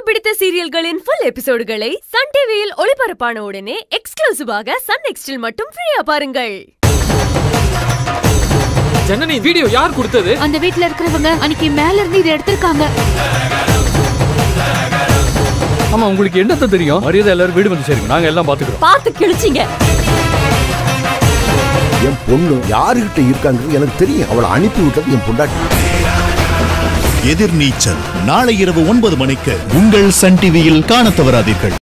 பிடித்த சீரியல்களின் full எபிசோடுகளை Sun டிவியில் ஒளிபரப்பான உடனே எக்ஸ்க்ளூசிவாக சன் நெக்ஸ்டில் மட்டும் ஃப்ரீயா பாருங்கள் ஜனனி வீடியோ யார் கொடுத்தது அந்த வீட்ல இருக்கிறவங்க அன்னைக்கு மேல இருந்து இதை எடுத்திருக்காங்க ஆமா உங்களுக்கு என்னத்த தெரியும் மரியாதை எல்லாரும் வீடு வந்து சேருங்க நாங்க எல்லாம் பாத்துக்கிறோம் பார்த்து கிழிச்சிங்க என் பொண்ணு யாருகிட்ட இருக்காங்கிறது எனக்கு தெரியும் அவளை அனுப்பி விட்டது என் பொண்டாட்டி எதிர்நீச்சல் நாளை இரவு ஒன்பது மணிக்கு உங்கள் சன் டிவியில் காணத் தவறாதீர்கள்